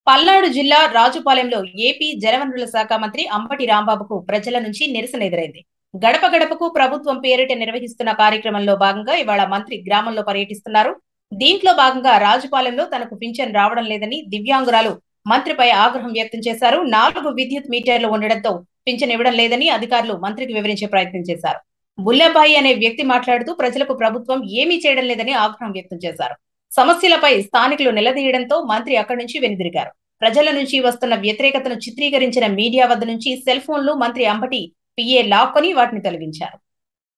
పల్నాడు జిల్లా రాజుపాలెంలో ఏపీ జలవనరుల శాఖ మంత్రి అంబటి రాంబాబుకు ప్రజల నుంచి నిరసన ఎదురైంది గడప గడపకు ప్రభుత్వం పేరిట నిర్వహిస్తున్న కార్యక్రమంలో భాగంగా ఇవాళ మంత్రి గ్రామంలో పర్యటిస్తున్నారు దీంట్లో భాగంగా రాజుపాలెంలో తనకు పింఛన్ రావడం లేదని దివ్యాంగురాలు మంత్రిపై ఆగ్రహం వ్యక్తం చేశారు నాలుగు విద్యుత్ మీటర్లు ఉండడంతో పింఛన్ ఇవ్వడం లేదని అధికారులు మంత్రికి వివరించే ప్రయత్నం చేశారు బుల్లెబాయి అనే వ్యక్తి మాట్లాడుతూ ప్రజలకు ప్రభుత్వం ఏమీ చేయడం లేదని ఆగ్రహం వ్యక్తం చేశారు సమస్యలపై స్థానికులు నిలదీయడంతో మంత్రి అక్కడి నుంచి వెనుదిరిగారు ప్రజల నుంచి వస్తున్న వ్యతిరేకతను చిత్రీకరించిన మీడియా వద్ద నుంచి సెల్ ఫోన్లు మంత్రి అంబటి పిఏ లాక్కొని వాటిని తొలగించారు